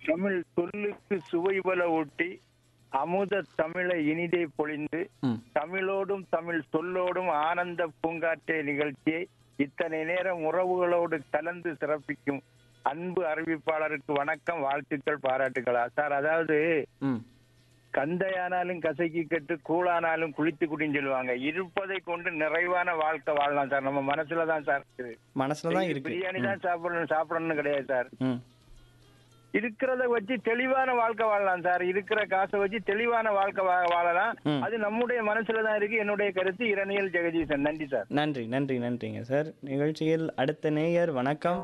தமிழ் சொல்லுக்கு சுவை பல ஊட்டி அமுத தமிழை இனிதே பொழிந்து ம் தமிழோடும் தமிழ் சொல்லோடும் ஆனந்த பூங்காற்றே நிகழ்ச்சியை இத்தனை நேரம் உறவுகளோடு கலந்து சிறப்பிக்கும் அன்பு அறிவிப்பாளருக்கு வணக்கம் வாழ்த்துக்கள் பாராட்டுகளா சார் அதாவது ம் கந்தையானாலும் கசக்கி கட்டு கூழானாலும் குளித்து குடின்னு சொல்லுவாங்க இருப்பதை கொண்டு நிறைவான வாழ்க்கை வாழலாம் சார் நம்ம மனசுல தான் சார் இருக்குது மனசுல தான் இருக்கு பிரியாணி தான் சாப்பிடணும் சாப்பிடணும்னு கிடையாது சார் ம் இருக்கிறத வச்சு தெளிவான வாழ்க்கை வாழலாம் சார் இருக்கிற காசை வச்சு தெளிவான வாழ்க்கை வா- வாழலாம் ம். அது நம்முடைய மனசுல தான் இருக்கு என்னுடைய கருத்து இரணியல் ஜெகதீசன் நன்றி சார் நன்றி நன்றி நன்றிங்க சார் நிகழ்ச்சியில் அடுத்த நேயர் வணக்கம்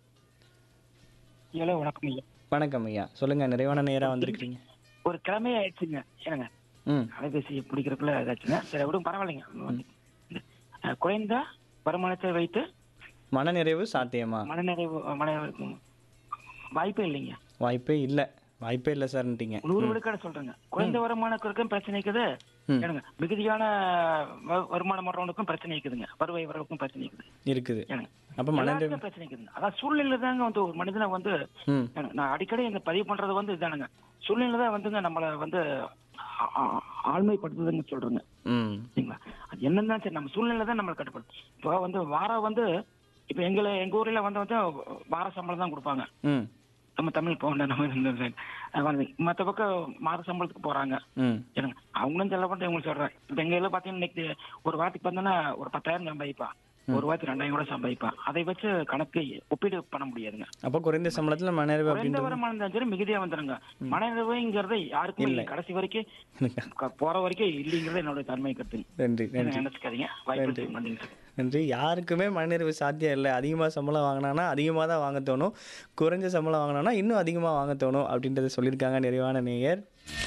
ஹலோ வணக்கம் ஐயா வணக்கம் ஐயா சொல்லுங்க நிறைவான நேரா வந்திருக்கீங்க ஒரு கிழமையே ஆயிடுச்சுங்க ஏனுங்க ம் அலைபேசி பிடிக்கிறதுக்குள்ள இதாச்சுங்க சரி விடுங்க பரவாயில்லைங்க அஹ், குறைந்த வருமானத்தை வைத்து மனநிறைவு சாத்தியமா மனநிறைவு மன வாய்ப்பே இல்லைங்க வாய்ப்பே இல்லை வாய்ப்பே இல்லை சார்ன்ட்டீங்க நூறு விழுக்காடு சொல்றேங்க குறைந்த வருமானத்திற்கும் பிரச்சனை இருக்குது ம். ஏனுங்க மிகுதியான வ- வருமானம் வர்றவனுக்கும் பிரச்சனை இருக்குதுங்க வருவாய் வரவுக்கும் பிரச்சனை இருக்குது இருக்குது ஏனுங்க அப்போ மனநிறைவு எல்லாருக்கும் பிரச்சனை இருக்குதுங்க அதான் சூழ்நிலை தாங்க வந்து ஒரு மனிதனை வந்து ம் ஏனுங்க, நான் அடிக்கடி இந்த பதிவு பண்றது வந்து இதானுங்க சூழ்நிலை தான் வந்துங்க நம்மளை வந்து ஆ- ஆ- ஆழ்மைப்படுத்துதுன்னு சொல்றேங்க ம் சரிங்களா அது என்னன்னா சரி நம்ம சூழ்நிலை தான் நம்மளை கட்டுப்படுத்தும் இப்போ வந்து வாரம் வந்து இப்போ எங்களை எங்க ஊர்ல வந்து வந்து வார சம்பளம் தான் கொடுப்பாங்க ம் நம்ம தமிழ் போன நம்ம இந்த side. அஹ் வந்து மற்ற பக்கம் மாத சம்பளத்துக்கு போறாங்க ம் ஏனுங்க அவங்களும் செல்ல பண்ணிட்டு இவங்களுக்கு சொல்றேன் இப்போ எங்க இதில் பார்த்தீங்கன்னா இன்னைக்கு ஒரு வாரத்துக்கு பார்த்தோன்னா ஒரு பத்தாயிரம் சம்பாதிப்பா ஒரு வாரத்துக்கு ரெண்டாயிரம் கூட சம்பாதிப்பா அதை வச்சு கணக்கு ஒப்பீடு பண்ண முடியாதுங்க அப்போ குறைந்த சம்பளத்தில் மனநிறைவு குறைந்த அப்படின்றது வருமானம் தான் சரி மிகுதியா வந்துருங்க மனநிறைவுங்கிறது யாருக்கும் இல்லை கடைசி வரைக்கும் க- போற வரைக்கும் இல்லைங்கிறது என்னோட தன்மை கருத்துங்க நன்றி நன்றி நினைச்சுக்காதீங்க வாய்ப்பு நன்றிங்க சார் நன்றி யாருக்குமே மனநிறைவு சாத்தியம் இல்லை அதிகமாக சம்பளம் வாங்கினானா அதிகமாக தான் வாங்க தோணும் குறைஞ்ச சம்பளம் வாங்கினானா இன்னும் அதிகமாக வாங்க தோணும் அப்படின்றத சொல்லியிருக்காங்க நிறைவான நேயர்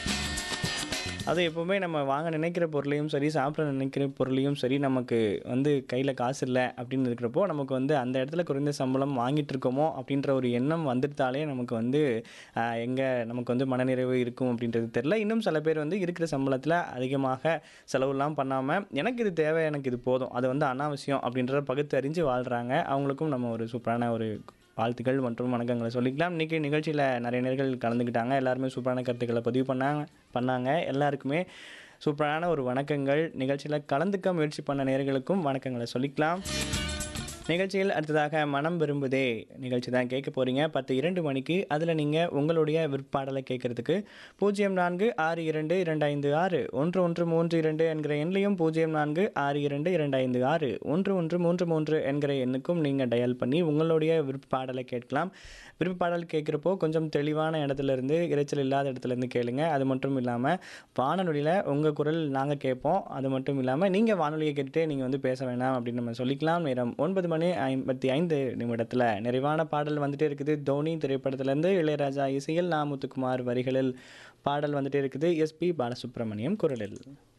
அது எப்போவுமே நம்ம வாங்க நினைக்கிற பொருளையும் சரி சாப்பிட நினைக்கிற பொருளையும் சரி நமக்கு வந்து கையில் காசு இல்லை அப்படின்னு இருக்கிறப்போ நமக்கு வந்து அந்த இடத்துல குறைந்த சம்பளம் வாங்கிட்டு இருக்கோமோ அப்படின்ற ஒரு எண்ணம் வந்துட்டாலே நமக்கு வந்து எங்கே நமக்கு வந்து மனநிறைவு இருக்கும் அப்படின்றது தெரில இன்னும் சில பேர் வந்து இருக்கிற சம்பளத்தில் அதிகமாக செலவுலாம் பண்ணாமல் எனக்கு இது தேவை எனக்கு இது போதும் அது வந்து அனாவசியம் அப்படின்றத பகுத்து அறிஞ்சு வாழ்கிறாங்க அவங்களுக்கும் நம்ம ஒரு சூப்பரான ஒரு வாழ்த்துக்கள் மற்றும் வணக்கங்களை சொல்லிக்கலாம் இன்றைக்கி நிகழ்ச்சியில் நிறைய நேர்கள் கலந்துக்கிட்டாங்க எல்லாருமே சூப்பரான கருத்துக்களை பதிவு பண்ணாங்க பண்ணாங்க எல்லாருக்குமே சூப்பரான ஒரு வணக்கங்கள் நிகழ்ச்சியில் கலந்துக்க முயற்சி பண்ண நேர்களுக்கும் வணக்கங்களை சொல்லிக்கலாம் நிகழ்ச்சியில் அடுத்ததாக மனம் விரும்புதே நிகழ்ச்சி தான் கேட்க போகிறீங்க பத்து இரண்டு மணிக்கு அதில் நீங்கள் உங்களுடைய விற்பாடலை கேட்குறதுக்கு பூஜ்ஜியம் நான்கு ஆறு இரண்டு இரண்டு ஐந்து ஆறு ஒன்று ஒன்று மூன்று இரண்டு என்கிற எண்ணையும் பூஜ்ஜியம் நான்கு ஆறு இரண்டு இரண்டு ஐந்து ஆறு ஒன்று ஒன்று மூன்று மூன்று என்கிற எண்ணுக்கும் நீங்கள் டயல் பண்ணி உங்களுடைய விருப்பாடலை கேட்கலாம் விருப்பாடல் கேட்குறப்போ கொஞ்சம் தெளிவான இடத்துல இருந்து இரைச்சல் இல்லாத இடத்துல இருந்து கேளுங்க அது மட்டும் இல்லாமல் வானொலியில் உங்கள் குரல் நாங்கள் கேட்போம் அது மட்டும் இல்லாமல் நீங்கள் வானொலியை கேட்டுட்டு நீங்கள் வந்து பேச வேணாம் அப்படின்னு நம்ம சொல்லிக்கலாம் நேரம் ஒன்பது மணி ஐம்பத்தி ஐந்து நிமிடத்தில் நிறைவான பாடல் வந்துட்டே இருக்குது தோனி திரைப்படத்திலேருந்து இளையராஜா இசையில் நா முத்துக்குமார் வரிகளில் பாடல் வந்துட்டே இருக்குது எஸ்பி பாலசுப்ரமணியம் குரலில்